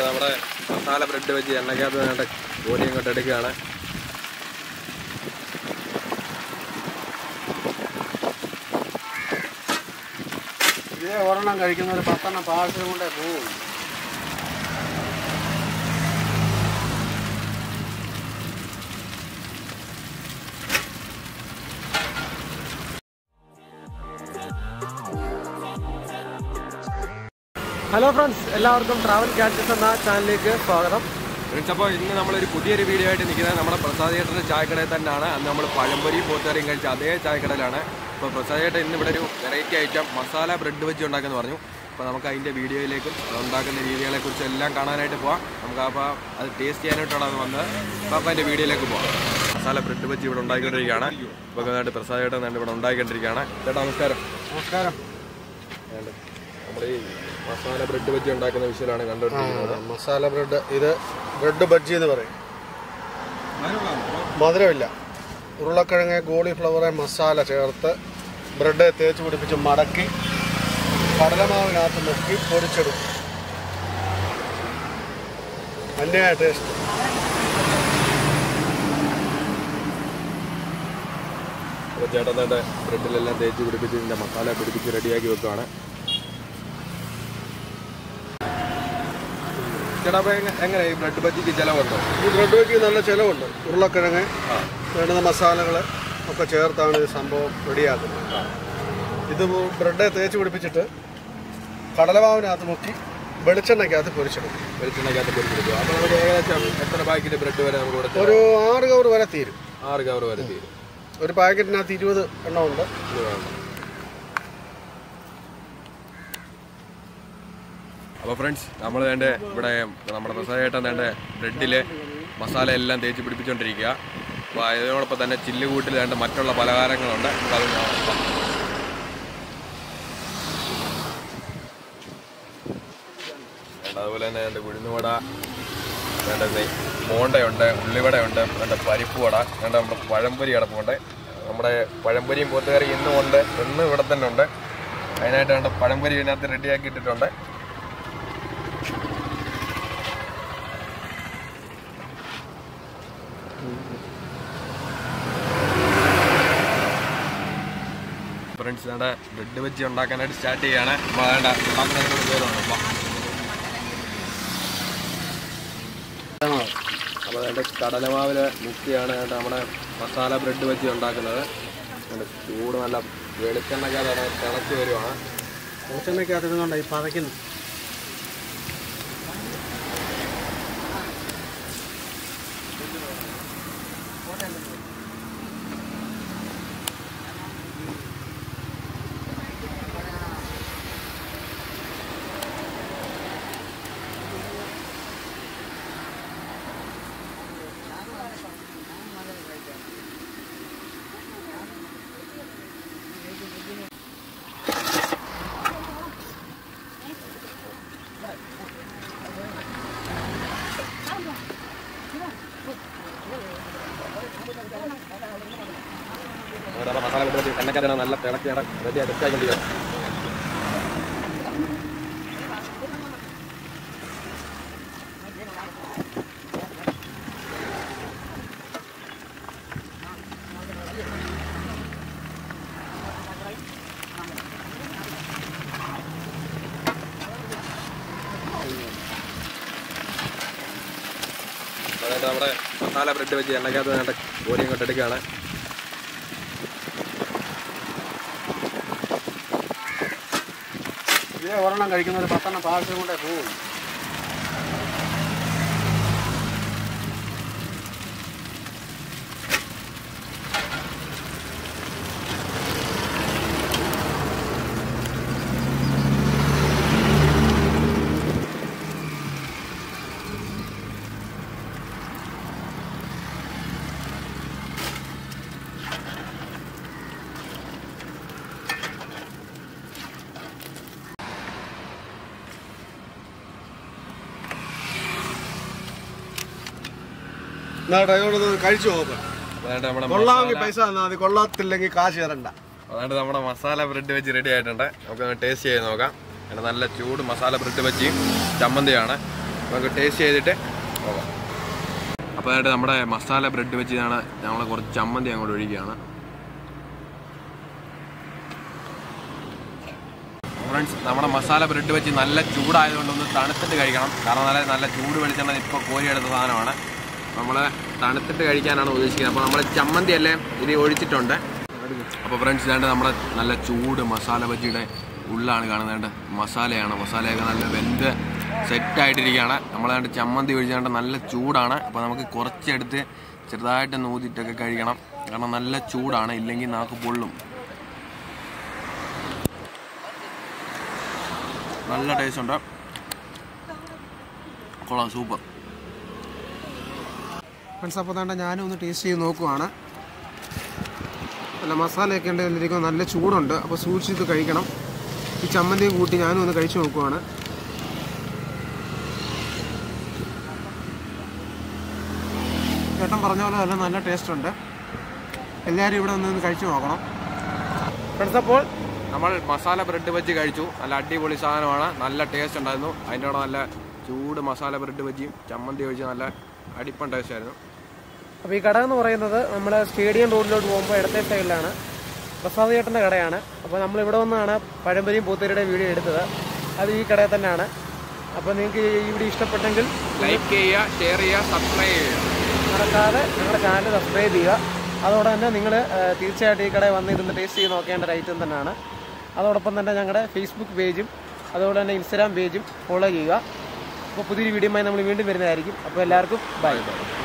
അതായത് നമ്മുടെ മസാല ബ്രെഡ് വെച്ച് എണ്ണക്കകത്ത് വേണ്ട കോരി അങ്ങോട്ട് എടുക്കുകയാണ് ഇതേ ഒരെണ്ണം കഴിക്കുന്ന ഒരു പത്തെണ്ണം പാഴ്സൽ കൊണ്ടേ പോവും ഹലോ ഫ്രണ്ട്സ് എല്ലാവർക്കും ട്രാവൽ ഗാഡ്ജറ്റ്സ് എന്ന ചാനലിലേക്ക് സ്വാഗതം ഫ്രണ്ട്സ് അപ്പോൾ ഇന്ന് നമ്മളൊരു പുതിയൊരു വീഡിയോ ആയിട്ട് നിൽക്കുന്നത് നമ്മുടെ പ്രസാദ് ചേട്ടൻ്റെ ചായക്കടയിൽ തന്നെയാണ് അന്ന് നമ്മൾ പഴംപൊരി പോത്തുകറിയും കഴിച്ച അതേ ചായക്കടയിലാണ് അപ്പോൾ പ്രസാദ് ചേട്ടൻ ഇന്ന് ഇവിടെ ഒരു വെറൈറ്റി ഐറ്റം മസാല ബ്രെഡ് വെച്ച് ഉണ്ടാക്കുമെന്ന് പറഞ്ഞു അപ്പോൾ നമുക്ക് അതിൻ്റെ വീഡിയോയിലേക്കും അത് ഉണ്ടാക്കുന്ന രീതികളെക്കുറിച്ചും എല്ലാം കാണാനായിട്ട് പോവാം നമുക്ക് അപ്പോൾ അത് ടേസ്റ്റ് ചെയ്യാനായിട്ടാണ് അത് വന്നത് അപ്പോൾ അപ്പോൾ അതിൻ്റെ വീഡിയോയിലേക്ക് പോവാം മസാല ബ്രെഡ് വെച്ച് ഇവിടെ ഉണ്ടാക്കിക്കൊണ്ടിരിക്കുകയാണ് ഇപ്പോൾ നന്നായിട്ട് പ്രസാദ് ചേട്ടൻ നന്നായിട്ട് ഇവിടെ ഉണ്ടാക്കിക്കൊണ്ടിരിക്കുകയാണ് ചേട്ടാ നമസ്കാരം നമസ്കാരം നമ്മൾ ഈ മസാല ബ്രെഡ് വെച്ച് ഉണ്ടാക്കുന്ന വിഷയമാണ് കണ്ടുകൊണ്ടിരിക്കുന്നത് മസാല ബ്രെഡ് ഇത് ബ്രെഡ് ബജ്ജി എന്ന് പറയും മധുരമില്ല ഉരുളക്കിഴങ്ങ് കോളിഫ്ലവറെ മസാല ചേർത്ത് ബ്രെഡ് തേച്ച് പിടിപ്പിച്ച് മടക്കി കടലമാവിനകത്ത് മുക്കി പൊരിച്ചെടുക്കും അന്യായ ടേസ്റ്റ് അപ്പോൾ ചേട്ടൻ തന്നെ ബ്രെഡിലെല്ലാം തേച്ച് പിടിപ്പിച്ച് ഇതിൻ്റെ മസാല പിടിപ്പിച്ച് റെഡിയാക്കി വെക്കുകയാണ് ചേട്ടാ അപ്പോൾ എങ്ങനെ ഈ ബ്രെഡ് ബജിക്ക് ചിലവുണ്ടോ ഈ ബ്രെഡ് ബജ്ജി നല്ല ചിലവുണ്ട് ഉരുളക്കിഴങ്ങ് വേണ്ടുന്ന മസാലകൾ ഒക്കെ ചേർത്താണ് ഈ സംഭവം റെഡിയാക്കുന്നത് ഇത് ബ്രെഡ് തേച്ച് പിടിപ്പിച്ചിട്ട് കടലമാവിനകത്ത് മുക്കി വെളിച്ചെണ്ണയ്ക്കകത്ത് പൊരിച്ചെടുക്കും വെളിച്ചെണ്ണയ്ക്കകത്ത് പൊരിച്ച് കൊടുക്കുക അപ്പോൾ നമുക്ക് ഏകദേശം എത്ര പാക്കറ്റ് ബ്രെഡ് വരെ നമുക്ക് ഇവിടെ ഒരു ആറ് കവർ വരെ തീരും ആറ് കവർ വരെ തീരും ഒരു പാക്കറ്റിനകത്ത് ഇരുപത് എണ്ണം ഉണ്ട് ഇത് വേണം അപ്പോൾ ഫ്രണ്ട്സ് നമ്മൾ വേണ്ട ഇവിടെ നമ്മുടെ പ്രസാദ് ചേട്ടൻ വേണ്ട ബ്രെഡിൽ മസാല എല്ലാം തേച്ച് പിടിപ്പിച്ചുകൊണ്ടിരിക്കുക അപ്പോൾ അതിനോടൊപ്പം തന്നെ ചില്ല് കൂട്ടിൽ വേണ്ട മറ്റുള്ള പലഹാരങ്ങളുണ്ട് അപ്പോൾ അത് നോക്കാം. വേണ്ട അതുപോലെ തന്നെ വേണ്ട ഉഴുന്നുവട വേണ്ട നെയ് മോണ്ടയുണ്ട് ഉള്ളിവടയുണ്ട് വേണ്ട പരിപ്പ് വട വേണ്ട നമ്മുടെ പഴംപൊരി കിടപ്പുണ്ട് നമ്മുടെ പഴംപൊരിയും പോത്തുകറി ഇന്നും ഉണ്ട് ഇന്നും ഇവിടെ തന്നെ ഉണ്ട് അതിനായിട്ട് വേണ്ട പഴംപൊരി ഇതിനകത്ത് റെഡിയാക്കി ഇട്ടിട്ടുണ്ട് ഫ്രണ്ട്സ് വേണ്ട ബ്രെഡ് വെച്ച് ഉണ്ടാക്കാനായിട്ട് സ്റ്റാർട്ട് ചെയ്യാണ് അപ്പോൾ വേണ്ട ഉണ്ടാക്കുന്നതിനോട് പേരുണ്ട് അപ്പോൾ അപ്പോൾ അതിൻ്റെ കടലമാവിൽ മുക്കിയാണ് വേണ്ട നമ്മുടെ മസാല ബ്രെഡ് വെച്ച് ഉണ്ടാക്കുന്നത് അതിൻ്റെ ചൂട് നല്ല വെളിച്ചെണ്ണയ്ക്കകത്ത് തിളച്ച് വരുവാണ് വെളിച്ചെണ്ണയ്ക്കകത്ത് ഇരുന്നുണ്ട് ഈ പതയ്ക്കുന്നു നമ്മുടെ മസാല ബ്രെഡ് വെച്ച് എണ്ണക്കകത്ത് നല്ല തിളക്കിയാണ് റെഡിയായി സെറ്റായിക്കൊണ്ടിരിക്കുക അതായത് നമ്മുടെ മസാല ബ്രെഡ് വെച്ച് എണ്ണക്കകത്ത് വേണ്ട കോരി ഇങ്ങോട്ട് എടുക്കുകയാണ് ഇതേ ഒരെണ്ണം കഴിക്കുന്ന ഒരു പത്തെണ്ണം പാഴ്സൽ കൊണ്ടേ പോവും എന്നാ ഡ്രൈവറൊന്ന് കഴിച്ചു നോക്കാം അതായത് നമ്മുടെ കൊള്ളാമെങ്കിൽ മസാല- പൈസ തന്നാൽ മതി കൊള്ളത്തില്ലെങ്കിൽ കാശ് തരണ്ട അതായത് നമ്മുടെ മസാല ബ്രെഡ് വെച്ച് റെഡി ആയിട്ടുണ്ട് നമുക്ക് ടേസ്റ്റ് ചെയ്ത് നോക്കാം പിന്നെ നല്ല ചൂട് മസാല ബ്രെഡ് വെച്ച് ചമ്മന്തിയാണ് നമുക്ക് ടേസ്റ്റ് ചെയ്തിട്ട് പോകാം അപ്പോൾ അതായത് നമ്മുടെ മസാല ബ്രെഡ് വെച്ച് ഇതാണ് ഞങ്ങൾ കുറച്ച് ചമ്മന്തി അങ്ങോട്ട് ഒഴിക്കുകയാണ് ഫ്രണ്ട്സ് നമ്മുടെ മസാല ബ്രെഡ് വെച്ച് നല്ല ചൂടായതുകൊണ്ട് ഒന്ന് തണുത്തിട്ട് കഴിക്കണം കാരണം നല്ല നല്ല ചൂട് വെളിച്ചെണ്ണ ഇപ്പോൾ കോരിയെടുത്ത സാധനമാണ് നമ്മൾ തണുത്തിട്ട് കഴിക്കാനാണ് ഉദ്ദേശിക്കുന്നത് അപ്പോൾ നമ്മൾ ചമ്മന്തി എല്ലാം ഇത് ഒഴിച്ചിട്ടുണ്ട് അപ്പോൾ ഫ്രണ്ട്സ് ഇതാണ്ട് നമ്മുടെ നല്ല ചൂട് മസാല ബജിയുടെ ഉള്ളാണ് കാണുന്നത് മസാലയാണ് മസാലയൊക്കെ നല്ല വെന്ത് സെറ്റായിട്ടിരിക്കുകയാണ് നമ്മളാണ്ട് ചമ്മന്തി ഒഴിച്ചാണ്ട് നല്ല ചൂടാണ് അപ്പോൾ നമുക്ക് കുറച്ചെടുത്ത് ചെറുതായിട്ട് നൂതിട്ടൊക്കെ കഴിക്കണം കാരണം നല്ല ചൂടാണ് ഇല്ലെങ്കിൽ നാക്ക് പൊള്ളും നല്ല ടേസ്റ്റ് ഉണ്ട് കൊള്ളാം സൂപ്പർ ഫ്രണ്ട്സ് അപ്പോൾ തന്നെ ഞാനും ഒന്ന് ടേസ്റ്റ് ചെയ്ത് നോക്കുവാണ് നല്ല മസാലയൊക്കെ ഉണ്ട് ഇതിലേക്ക് നല്ല ചൂടുണ്ട് അപ്പോൾ സൂക്ഷിച്ച് കഴിക്കണം ഈ ചമ്മന്തിയും കൂട്ടി ഞാനും ഒന്ന് കഴിച്ചു നോക്കുവാണ് ചേട്ടൻ പറഞ്ഞ പോലെ തന്നെ നല്ല ടേസ്റ്റ് ഉണ്ട് എല്ലാവരും ഇവിടെ ഒന്ന് ഒന്ന് കഴിച്ചു നോക്കണം ഫ്രണ്ട്സ് അപ്പോൾ നമ്മൾ മസാല ബ്രെഡ് വെച്ച് കഴിച്ചു നല്ല അടിപൊളി സാധനമാണ് നല്ല ടേസ്റ്റ് ഉണ്ടായിരുന്നു അതിൻ്റെ കൂടെ നല്ല ചൂട് മസാല ബ്രെഡ് വെച്ചിയും ചമ്മന്തി ഒഴിച്ച് നല്ല അടിപ്പൻ ടേസ്റ്റ് ആയിരുന്നു അപ്പോൾ ഈ കട എന്ന് പറയുന്നത് നമ്മുടെ സ്റ്റേഡിയം റോഡിലോട്ട് പോകുമ്പോൾ ഇടത്തെ സൈഡിലാണ് പ്രസാദ് ചേട്ടൻ്റെ കടയാണ് അപ്പോൾ നമ്മൾ ഇവിടെ വന്നാണ് പഴംപരിയും പൂത്തേരിയുടെ വീഡിയോ എടുത്തത് അത് ഈ കടയിൽ തന്നെയാണ് അപ്പോൾ നിങ്ങൾക്ക് ഈ വീഡിയോ ഇഷ്ടപ്പെട്ടെങ്കിൽ ലൈക്ക് ചെയ്യുക ഷെയർ ചെയ്യുക സബ്സ്ക്രൈബ് ചെയ്യുക മറക്കാതെ ഞങ്ങളുടെ ചാനൽ സബ്സ്ക്രൈബ് ചെയ്യുക അതോടെ തന്നെ നിങ്ങൾ തീർച്ചയായിട്ടും ഈ കടയിൽ വന്ന് ഇതൊന്ന് ടേസ്റ്റ് ചെയ്ത് നോക്കേണ്ട ഒരു ഐറ്റം തന്നെയാണ് അതോടൊപ്പം തന്നെ ഞങ്ങളുടെ ഫേസ്ബുക്ക് പേജും അതുപോലെ തന്നെ ഇൻസ്റ്റാഗ്രാം പേജും ഫോളോ ചെയ്യുക അപ്പോൾ പുതിയൊരു വീഡിയോയുമായി നമ്മൾ വീണ്ടും വരുന്നതായിരിക്കും അപ്പോൾ എല്ലാവർക്കും ബൈ